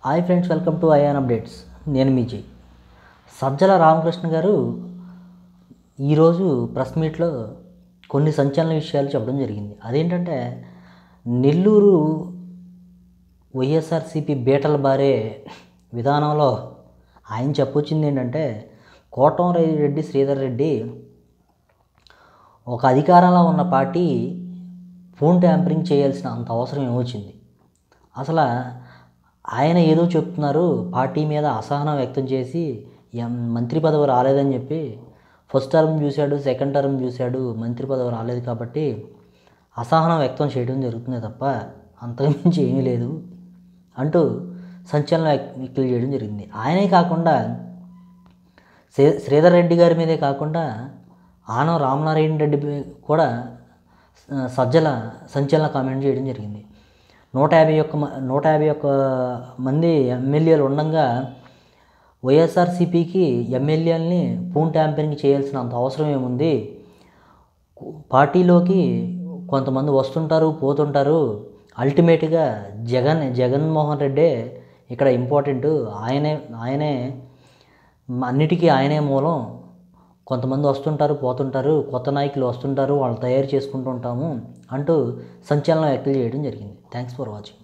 hi friends welcome to ion updates నేను మీజీ సజ్జల రామకృష్ణ గారు ఈరోజు ప్రెస్ మీట్లో కొన్ని సంచలన విషయాలు చెప్పడం జరిగింది అదేంటంటే నెల్లూరు వైఎస్ఆర్సీపీ బీటల బారే విధానంలో ఆయన చెప్పొచ్చింది ఏంటంటే కోటంరెడ్డి శ్రీధర్ రెడ్డి ఒక అధికారంలో ఉన్న పార్టీ ఫోన్ ట్యాంపరింగ్ చేయాల్సిన అంత అవసరం ఏమొచ్చింది అసలు ఆయన ఏదో చెప్తున్నారు పార్టీ మీద అసహనం వ్యక్తం చేసి ఎం- మంత్రి పదవి రాలేదని చెప్పి ఫస్ట్ టర్మ్ చూశాడు సెకండ్ టర్మ్ చూశాడు మంత్రి పదవి రాలేదు కాబట్టి అసహనం వ్యక్తం చేయడం జరుగుతుంది తప్ప అంతకుమించి ఏమీ లేదు అంటూ సంచలన వ్యాక్- వ్యాఖ్యలు చేయడం జరిగింది ఆయనే కాకుండా శ్రీ శ్రీధర్ రెడ్డి గారి మీదే కాకుండా ఆనం రామనారాయణ రెడ్డి పై- కూడా ఆ, సజ్జల సంచలన కామెంట్ చేయడం జరిగింది నూట యాభై ఒక్క మ- నూట యాభై ఒక్క మంది ఎమ్మెల్యేలు ఉండగా వైఎస్ఆర్సీపీకి ఎమ్మెల్యేలని ఫోన్ ట్యాంపరింగ్ చేయాల్సిన అంత అవసరం ఏముంది పార్టీలోకి కొంతమంది వస్తుంటారు పోతుంటారు అల్టిమేట్గా జగన్ జగన్మోహన్ రెడ్డే ఇక్కడ ఇంపార్టెంట్ ఆయనే ఆయనే అన్నిటికీ ఆయనే మూలం కొంతమంది వస్తుంటారు పోతుంటారు కొత్త నాయకులు వస్తుంటారు వాళ్ళు తయారు చేసుకుంటూ ఉంటాము అంటూ సంచలన వ్యాఖ్యలు చేయడం జరిగింది థ్యాంక్స్ ఫర్ వాచింగ్